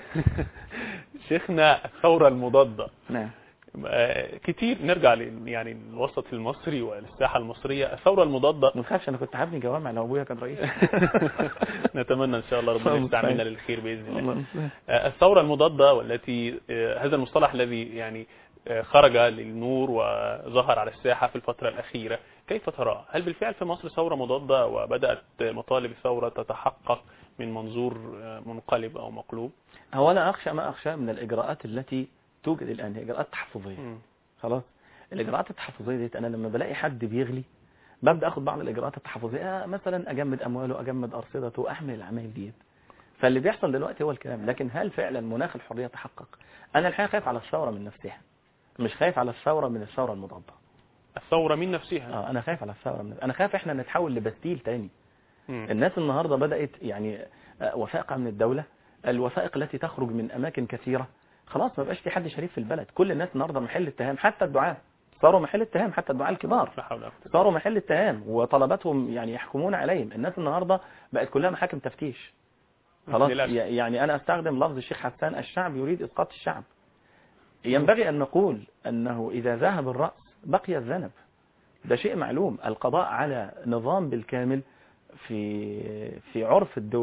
شيخنا الثوره المضاده نعم آه، كتير نرجع ل- يعني الوسط المصري والساحه المصريه الثوره المضاده ما تخافش أنا كنت هبني جوامع لو أبويا كان رئيس نتمنى ان شاء الله ربنا اللهم يستعملنا صل. للخير باذن الله الله المستعان. آه، الثورة المضادة والتي آه، هذا المصطلح الذي يعني آه، خرج للنور وظهر على الساحة في الفترة الأخيرة كيف تراه؟ هل بالفعل في مصر ثورة مضادة وبدأت مطالب الثورة تتحقق من منظور آه، منقلب أو مقلوب؟ هو أنا أخشى ما أخشى من الإجراءات التي توجد الآن هي إجراءات تحفظية خلاص الإجراءات التحفظية ديت أنا لما بلاقي حد بيغلي ببدأ أخد بعض الإجراءات التحفظية آه، مثلا أجمد أمواله أجمد أرصدته أحمل العمايل ديت فاللي بيحصل دلوقتي هو الكلام لكن هل فعلا مناخ الحرية تحقق أنا الحقيقة خايف على الثورة من نفسها مش خايف على الثورة من الثورة المضادة الثورة من نفسها آه أنا خايف على الثورة من أنا خايف إحنا نتحول لبستيل تاني مم. الناس النهاردة بدأت يعني آه، وثائق من الدولة الوثائق التي تخرج من أماكن كثيرة خلاص ما بقاش في حد شريف في البلد كل الناس النهاردة محل اتهام حتى الدعاة صاروا محل اتهام حتى الدعاة الكبار لا حول ولا قوة صاروا محل اتهام وطلباتهم يعني يحكمون عليهم الناس النهاردة بقت كلها محاكم تفتيش خلاص للأسف. ي- يعني أنا أستخدم لفظ الشيخ حسان الشعب يريد إسقاط الشعب ينبغي أن نقول أنه إذا ذهب الرأس بقي الذنب ده شيء معلوم القضاء على نظام بالكامل في في عرف الدول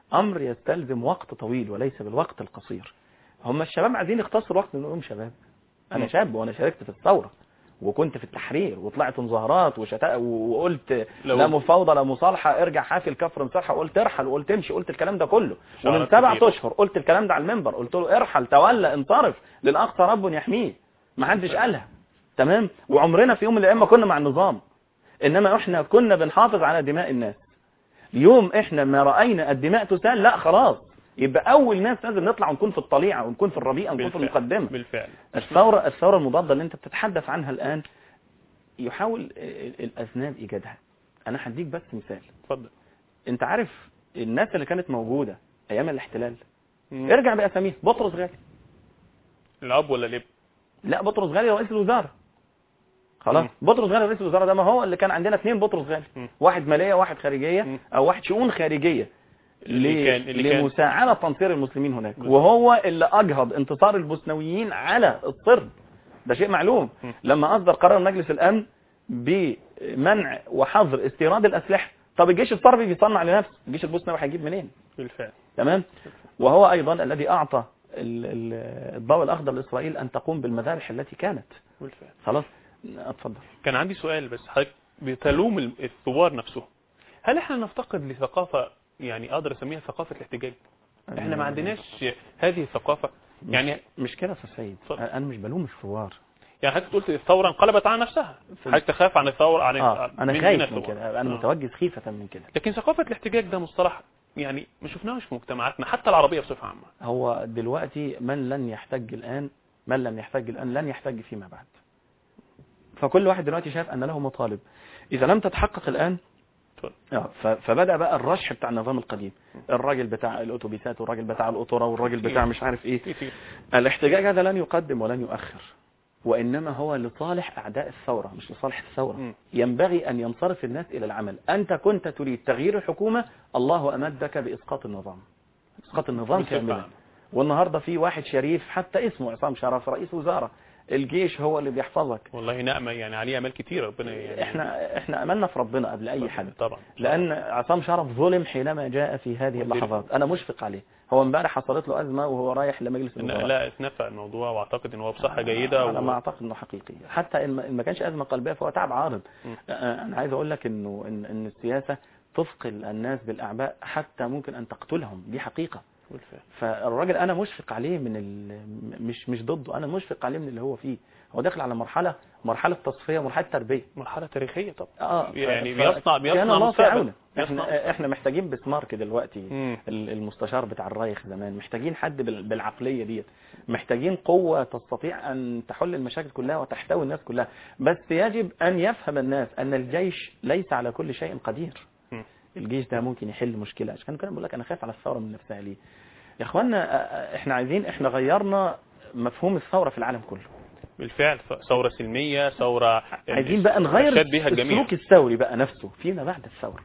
امر يستلزم وقت طويل وليس بالوقت القصير هم الشباب عايزين يختصروا وقت نقول شباب انا مم. شاب وانا شاركت في الثوره وكنت في التحرير وطلعت مظاهرات وشتا وقلت لو- لا مفاوضه لا مصالحه ارجع حافي الكفر مصالحه وقلت ارحل وقلت امشي قلت الكلام ده كله ومن شعارات سبعة كتير. اشهر قلت الكلام ده على المنبر قلت له ارحل تولى انصرف للاقصى رب يحميه ما حدش قالها تمام وعمرنا في يوم من الايام ما كنا مع النظام انما احنا كنا بنحافظ على دماء الناس اليوم احنا ما راينا الدماء تسال لا خلاص يبقى اول ناس لازم نطلع ونكون في الطليعه ونكون في الربيعه ونكون في بالفعل. المقدمه بالفعل الثورة الثورة المضادة اللي انت بتتحدث عنها الآن يحاول ال- الأذناب إيجادها أنا هديك بس مثال اتفضل انت عارف الناس اللي كانت موجودة أيام الاحتلال مم. ارجع بأساميه بطرس غالي الاب ولا الابن لا بطرس غالي رئيس الوزارة خلاص مم. بطرس غالي رئيس الوزارة ده ما هو اللي كان عندنا اثنين بطرس غالي مم. واحد مالية واحد خارجية مم. أو واحد شؤون خارجية اللي ل- كان- اللي كان- لمساعدة تنصير المسلمين هناك بالظبط. وهو اللي أجهض انتصار البوسنويين على الصرب ده شيء معلوم م. لما أصدر قرار مجلس الأمن بمنع وحظر استيراد الأسلحة طب الجيش الصربي بيصنع لنفسه الجيش البوسنوي هيجيب منين بالفعل تمام وهو أيضا الذي أعطى ال- ال- الضوء الأخضر لإسرائيل أن تقوم بالمذابح التي كانت بالفعل خلاص اتفضل كان عندي سؤال بس حضرتك بتلوم ال- الثوار نفسهم هل احنا نفتقد لثقافة يعني اقدر اسميها ثقافة الاحتجاج احنا ما عندناش هذه الثقافة يعني مش كده يا سيد اتفضل. انا مش بلوم الثوار يعني حضرتك قلت الثورة انقلبت على نفسها حضرتك تخاف عن الثورة عن اه انا من- خايف من من الثورة. كده انا آه. متوجس خيفة من كده لكن ثقافة الاحتجاج ده مصطلح يعني ما شفناهوش في مجتمعاتنا حتى العربية بصفة عامة هو دلوقتي من لن يحتج الآن من لم يحتج الآن لن يحتج فيما بعد فكل واحد دلوقتي شايف أن له مطالب إذا لم تتحقق الآن اتفضل. آه، ف- فبدأ بقى الرشح بتاع النظام القديم الراجل بتاع الأتوبيسات والراجل بتاع القطورة والراجل بتاع مش عارف إيه كتير الاحتجاج هذا لن يقدم ولن يؤخر وإنما هو لصالح أعداء الثورة مش لصالح الثورة مم. ينبغي أن ينصرف الناس إلى العمل أنت كنت تريد تغيير الحكومة الله أمدك بإسقاط النظام إسقاط النظام بصفة كاملا عامة. والنهاردة في واحد شريف حتى اسمه عصام شرف رئيس وزارة الجيش هو اللي بيحفظك والله نعمة يعني عليه امال كتير ربنا يعني احنا احنا املنا في ربنا قبل اي حد طبعا لان عصام شرف ظلم حينما جاء في هذه وزير. اللحظات انا مشفق عليه هو امبارح حصلت له ازمه وهو رايح لمجلس إن- الوزراء لا اتنفى الموضوع واعتقد ان هو بصحة جيدة انا و... ما اعتقد انه حقيقي حتى ان ما- إن ما كانش ازمه قلبيه فهو تعب عارض م. آه، انا عايز اقول لك انه ان ان السياسه تثقل الناس بالاعباء حتى ممكن ان تقتلهم دي حقيقه بالفعل. فالراجل انا مشفق عليه من ال... مش مش ضده انا مشفق عليه من اللي هو فيه هو داخل على مرحله مرحله تصفيه مرحله تربيه مرحلة تاريخية طبعا اه ف- يعني ف- بيصنع بيصنع كان الله في مستقبل. عونه بيصنع احنا احنا محتاجين بسمارك دلوقتي مم. ال- المستشار بتاع الرايخ زمان محتاجين حد بال- بالعقليه ديت محتاجين قوه تستطيع ان تحل المشاكل كلها وتحتوي الناس كلها بس يجب ان يفهم الناس ان الجيش ليس على كل شيء قدير مم. الجيش ده ممكن يحل مشكله عشان كده بقول لك انا خايف على الثوره من نفسها ليه يا اخوانا آه، آه، احنا عايزين احنا غيرنا مفهوم الثوره في العالم كله بالفعل ثورة سلمية ثورة عايزين بقى نغير أشاد بها الجميع السلوك الثوري بقى نفسه فيما بعد الثورة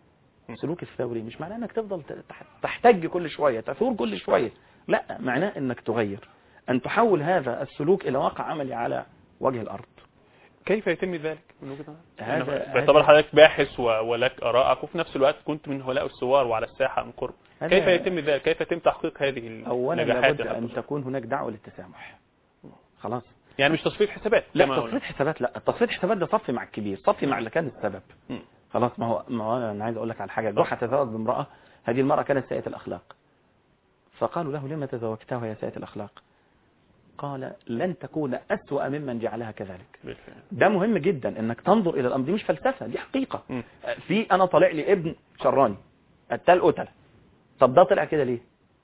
م. السلوك الثوري مش معناه انك تفضل تح- تحتج كل شوية تثور كل شوية لا معناه انك تغير ان تحول هذا السلوك الى واقع عملي على وجه الارض كيف يتم ذلك من وجهة نظرك؟ هذا- أنا باعتبر هذا- حضرتك باحث و- ولك آرائك وفي نفس الوقت كنت من هؤلاء الثوار وعلى الساحة من قرب هذا- كيف يتم ذلك كيف يتم تحقيق هذه اولا النجاحات لابد يا ان دكتور؟ تكون هناك دعوة للتسامح خلاص يعني مش تصفية حسابات لا كما تصفية حسابات لا تصفية حسابات ده صفي مع الكبير صفي مع اللي كان السبب مم. خلاص ما هو ما هو انا عايز اقول لك على حاجه جحا تزوج بامراه هذه المراه كانت سيئه الاخلاق فقالوا له لما تزوجتها وهي سيئه الاخلاق قال لن تكون اسوا ممن جعلها كذلك بالفعل ده مهم جدا انك تنظر الى الامر دي مش فلسفه دي حقيقه مم. في انا طالع لي ابن شراني قتال قتله طب ده طلع كده ليه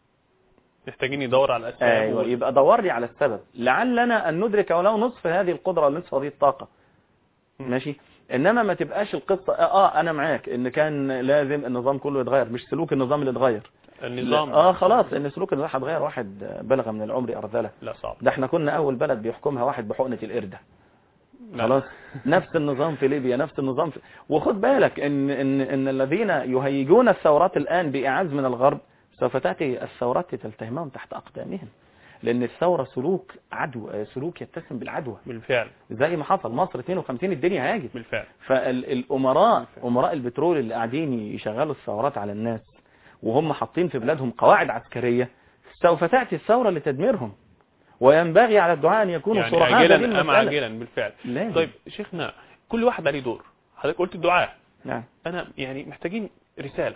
محتاجين يدور على الأسباب ايوه يبقى دور لي على السبب لعلنا ان ندرك ولو نصف هذه القدره نصف هذه الطاقه مم. ماشي انما ما تبقاش القصه اه انا معاك ان كان لازم النظام كله يتغير مش سلوك النظام اللي اتغير النظام اه خلاص ان سلوك النظام هتغير واحد بلغ من العمر ارذله لا صعب ده احنا كنا اول بلد بيحكمها واحد بحقنه القرده لا. خلاص نفس النظام في ليبيا نفس النظام في وخد بالك ان ان ان الذين يهيجون الثورات الان باعاز من الغرب سوف تاتي الثورات تلتهمهم تحت اقدامهم لان الثوره سلوك عدو آه، سلوك يتسم بالعدوى بالفعل زي ما حصل مصر 52 الدنيا هاجت بالفعل فالامراء امراء البترول اللي قاعدين يشغلوا الثورات على الناس وهم حاطين في بلادهم قواعد عسكرية سوف تأتي الثورة لتدميرهم وينبغي على الدعاء أن يكونوا يعني صرحاء بهذه عاجلا ام المسألة عاجلا بالفعل لازم. طيب شيخنا كل واحد عليه دور حضرتك قلت الدعاء نعم انا يعني محتاجين رسالة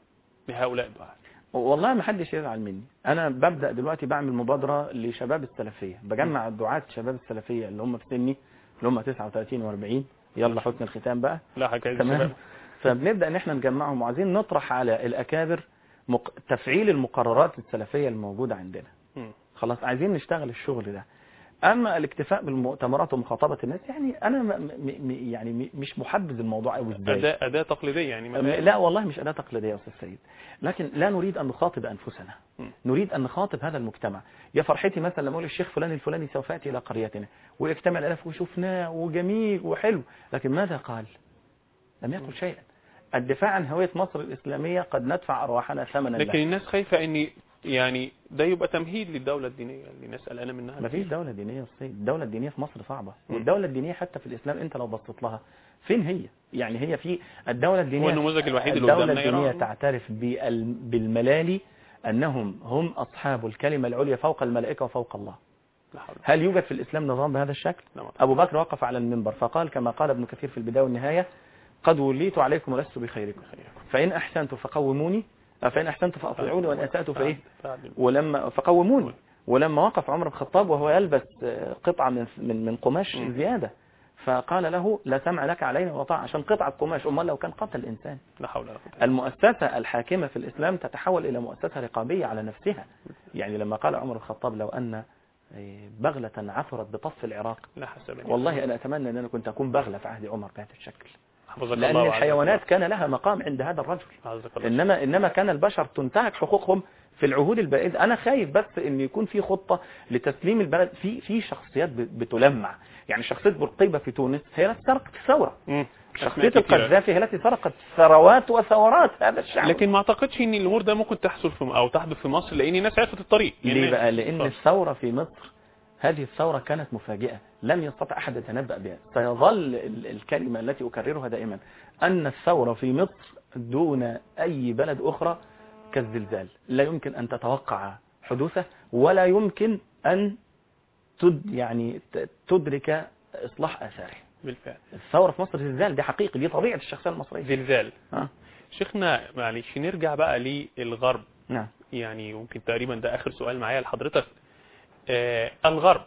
لهؤلاء الدعاء والله ما حدش يزعل مني انا ببدا دلوقتي بعمل مبادره لشباب السلفيه بجمع الدعاة شباب السلفيه اللي هم في سني اللي هم 39 و40 يلا حسن الختام بقى لا حكاية تمام الشباب فبنبدا ان احنا نجمعهم وعايزين نطرح على الاكابر مق... تفعيل المقررات السلفيه الموجوده عندنا مم. خلاص عايزين نشتغل الشغل ده اما الاكتفاء بالمؤتمرات ومخاطبه الناس يعني انا م... م... م... يعني م- مش محبذ الموضوع قوي ازاي أداة أداة تقليدية يعني مثلا لا والله مش أداة تقليدية يا أستاذ سيد لكن لا نريد أن نخاطب أنفسنا مم. نريد أن نخاطب هذا المجتمع يا فرحتي مثلا لما أقول الشيخ فلان الفلاني سوف يأتي إلى قريتنا ويجتمع الألاف وشفناه وجميل وحلو لكن ماذا قال لم يقل شيئا الدفاع عن هوية مصر الإسلامية قد ندفع أرواحنا ثمنا لكن لها الناس خايفة ان يعني ده يبقى تمهيد للدولة الدينية اللي الناس قلقانة منها ما فيش دولة دينية يا أستاذ سيد الدولة الدينية في مصر صعبة مم. والدولة الدينية حتى في الإسلام أنت لو بصيت لها فين هي يعني هي في الدولة الدينية هو النموذج الوحيد اللي الدولة قدامنا الدينية إيران. تعترف بال- بالملالي أنهم هم أصحاب الكلمة العليا فوق الملائكة وفوق الله لا حول هل يوجد في الإسلام نظام بهذا الشكل لا ما أبو بكر وقف على المنبر فقال كما قال ابن كثير في البداية والنهاية قد وليت عليكم ولست بخيركم فإن أحسنت فقوموني فإن أحسنت فأطيعوني وإن أسأت فإيه فعلا. ولما فقوموني ولما وقف عمر بن الخطاب وهو يلبس آه، قطعة من من من قماش مم. زيادة فقال له لا سمع لك علينا وطاعة عشان قطعة قماش أمال لو كان قتل إنسان لا حول ولا قوة المؤسسة الحاكمة في الإسلام تتحول إلى مؤسسة رقابية على نفسها يعني لما قال عمر بن الخطاب لو أن آه، بغلة عثرت بطف العراق لا حسب والله أنا أتمنى أن أنا كنت أكون بغلة في عهد عمر بهذا الشكل حفظك لأن الله وعزك الحيوانات كان لها مقام عند هذا الرجل الله. عزك الله إنما إنما كان البشر تنتهك حقوقهم في العهود البائدة أنا خايف بس إن يكون في خطة لتسليم البلد في في شخصيات ب- بتلمع يعني شخصية بورقيبة في تونس هي التي سرقت الثورة مم. شخصية أسماء كتيرة. القذافي هي التي سرقت ثروات وثورات هذا الشعب لكن ما اعتقدش ان الامور ده ممكن تحصل في او تحدث في مصر لان الناس عرفت الطريق ليه يعني بقى لأن اتفضل. الثورة في مصر هذه الثورة كانت مفاجئة لم يستطع أحد يتنبأ بها سيظل ال- الكلمة التي أكررها دائما أن الثورة في مصر دون أي بلد أخرى كالزلزال لا يمكن أن تتوقع حدوثه ولا يمكن أن تد يعني ت- تدرك إصلاح آثاره بالفعل الثورة في مصر زلزال دي حقيقي دي طبيعة الشخصية المصرية زلزال آه. شيخنا معلش نرجع بقى للغرب نعم يعني يمكن تقريبا ده اخر سؤال معايا لحضرتك آه الغرب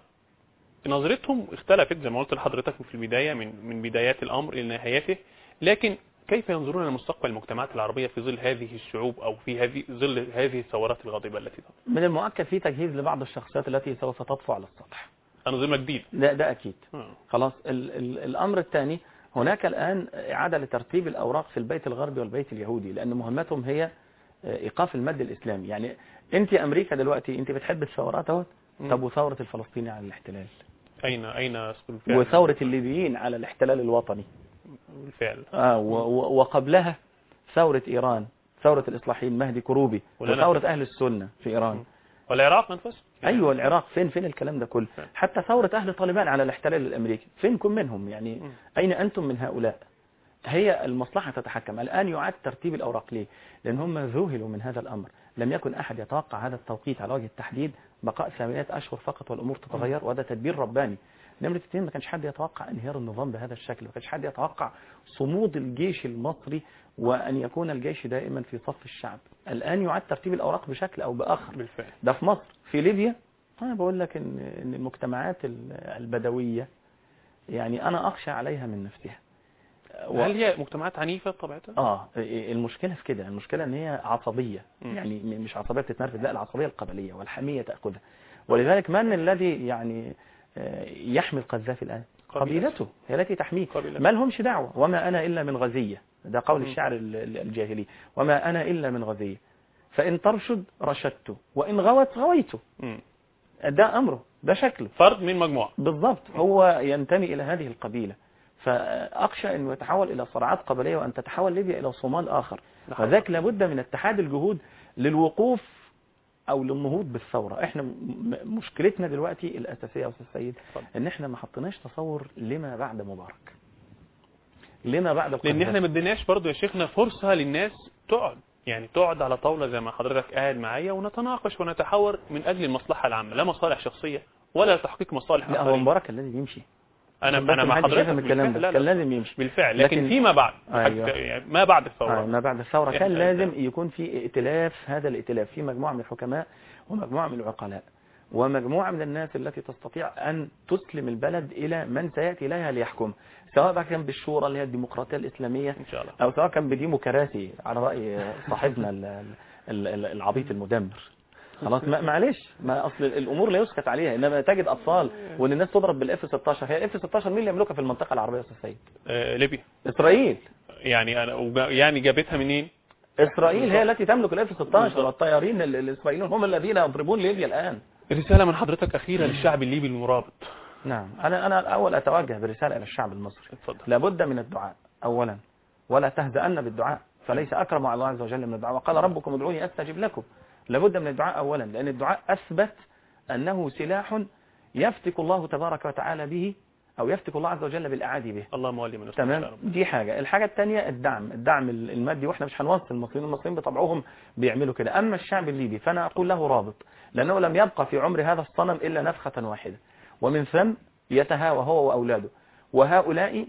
نظرتهم اختلفت زي ما قلت لحضرتك في البداية من من بدايات الامر الى نهايته لكن كيف ينظرون لمستقبل المجتمعات العربية في ظل هذه الشعوب او في هذه ظل هذه الثورات الغاضبة التي تطلع من المؤكد في تجهيز لبعض الشخصيات التي سوف تطفو على السطح أنظمة جديدة ده ده أكيد آه. خلاص ال ال الأمر الثاني هناك الآن إعادة لترتيب الأوراق في البيت الغربي والبيت اليهودي لأن مهمتهم هي إيقاف المد الإسلامي يعني أنت أمريكا دلوقتي أنت بتحب الثورات اهوت مم. طب وثورة الفلسطيني على الاحتلال أين أين بالفعل وثورة الليبيين على الاحتلال الوطني بالفعل آه و و وقبلها ثورة إيران ثورة الإصلاحيين مهدي كروبي ولا وثورة نفس. أهل السنة في إيران مم. والعراق منفس ايوه العراق فين فين الكلام ده كله فعلا. حتى ثورة اهل طالبان على الاحتلال الامريكي فينكم منهم يعني مم. اين انتم من هؤلاء هي المصلحة تتحكم الآن يعاد ترتيب الأوراق ليه لأن هم ذهلوا من هذا الأمر لم يكن أحد يتوقع هذا التوقيت على وجه التحديد بقاء ثمانية أشهر فقط والأمور تتغير وهذا تدبير رباني نمرة اثنين ما كانش حد يتوقع انهيار النظام بهذا الشكل ما كانش حد يتوقع صمود الجيش المصري وأن يكون الجيش دائما في صف الشعب الآن يعاد ترتيب الأوراق بشكل أو بآخر بالفعل ده في مصر في ليبيا أنا بقول لك إن إن المجتمعات ال- البدوية يعني أنا أخشى عليها من نفسها و- هل هي مجتمعات عنيفة بطبيعتها؟ اه المشكلة في كده المشكلة ان هي عصبية مم. يعني م- مش عصبية بتتنرفز لا العصبية القبلية والحمية تأخذها ولذلك من الذي يعني آه، يحمي القذافي الآن قبيلته. قبيلته هي التي تحميه قبيلته. ما لهمش دعوة وما أنا إلا من غزية ده قول مم. الشعر ال- ال- الجاهلي وما أنا إلا من غزية فإن ترشد رشدت وإن غوت غويت مم. ده أمره ده شكله فرد من مجموعة بالضبط هو ينتمي إلى هذه القبيلة فأخشى أنه يتحول إلى صراعات قبلية وأن تتحول ليبيا إلى صومال آخر نعم. وذلك لابد من اتحاد الجهود للوقوف أو للنهوض بالثورة احنا م- م- مشكلتنا دلوقتي الأساسية يا أستاذ سيد اتفضل. ان احنا ما حطيناش تصور لما بعد مبارك لما بعد لان القذافي. احنا ما اديناش برضه يا شيخنا فرصة للناس تقعد يعني تقعد على طاولة زي ما حضرتك قاعد معايا ونتناقش ونتحاور من أجل المصلحة العامة لا مصالح شخصية ولا تحقيق مصالح لا هو آخرين. مبارك كان لازم يمشي أنا بس أنا مع محدش حضرتك يفهم الكلام بالفعل. ده لا كان لا لازم يمشي بالفعل لكن, لكن- فيما بعد أيوة. يعني ما بعد آه، الثورة ما بعد الثورة كان إحنا- لازم يكون في ائتلاف هذا الائتلاف في مجموعة من الحكماء ومجموعة من العقلاء ومجموعة من الناس التي تستطيع أن تسلم البلد إلى من سيأتي إليها ليحكم سواء بقى كان بالشورى اللي هي الديمقراطية الإسلامية إن شاء الله أو سواء كان بديمقراطي على رأي صاحبنا ال- ال- ال- العبيط المدمر خلاص ما- معلش ما اصل الامور لا يسكت عليها انما تجد اطفال وان الناس تضرب بالاف 16 هي الاف 16 مين اللي يملكها في المنطقه العربيه يا استاذ سيد آه ليبيا اسرائيل يعني أنا وجا- يعني جابتها منين؟ اسرائيل هي التي تملك الاف 16 والطيارين ال- الاسرائيليون هم الذين يضربون ليبيا الان رسالة من حضرتك أخيرة للشعب الليبي المرابط نعم انا انا الاول اتوجه برساله الى الشعب المصري اتفضل لابد من الدعاء اولا ولا تهزأن بالدعاء فليس اكرم على الله عز وجل من الدعاء وقال ربكم ادعوني استجب لكم لابد من الدعاء اولا لان الدعاء اثبت انه سلاح يفتك الله تبارك وتعالى به او يفتك الله عز وجل بالاعادي به اللهم ولي من يصلح يا تمام رب. دي حاجة الحاجة الثانية الدعم الدعم المادي واحنا مش هنوصل المصريين المصريين بطبعهم بيعملوا كده اما الشعب الليبي فانا اقول له رابط لانه لم يبقى في عمر هذا الصنم الا نفخة واحدة ومن ثم يتهاوى هو واولاده وهؤلاء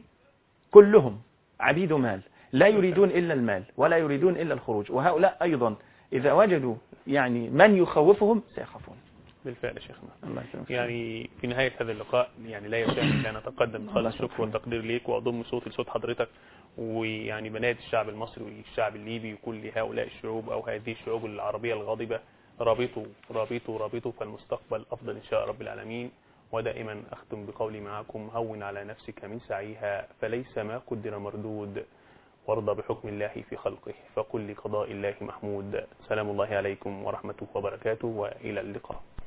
كلهم عبيد مال لا يريدون الا المال ولا يريدون الا الخروج وهؤلاء ايضا اذا وجدوا يعني من يخوفهم سيخافون بالفعل يا شيخنا الله يسلمك. يعني في نهاية هذا اللقاء يعني لا يسعني إلا أن أتقدم الله بخالص يسلمك. الشكر والتقدير ليك وأضم صوتي لصوت حضرتك ويعني بنات الشعب المصري والشعب الليبي وكل هؤلاء الشعوب أو هذه الشعوب العربية الغاضبة رابطوا رابطوا رابطوا فالمستقبل أفضل إن شاء رب العالمين ودائما أختم بقولي معكم هون على نفسك من سعيها فليس ما قدر مردود وارضى بحكم الله في خلقه فقل لقضاء الله محمود سلام الله عليكم ورحمته وبركاته وإلى اللقاء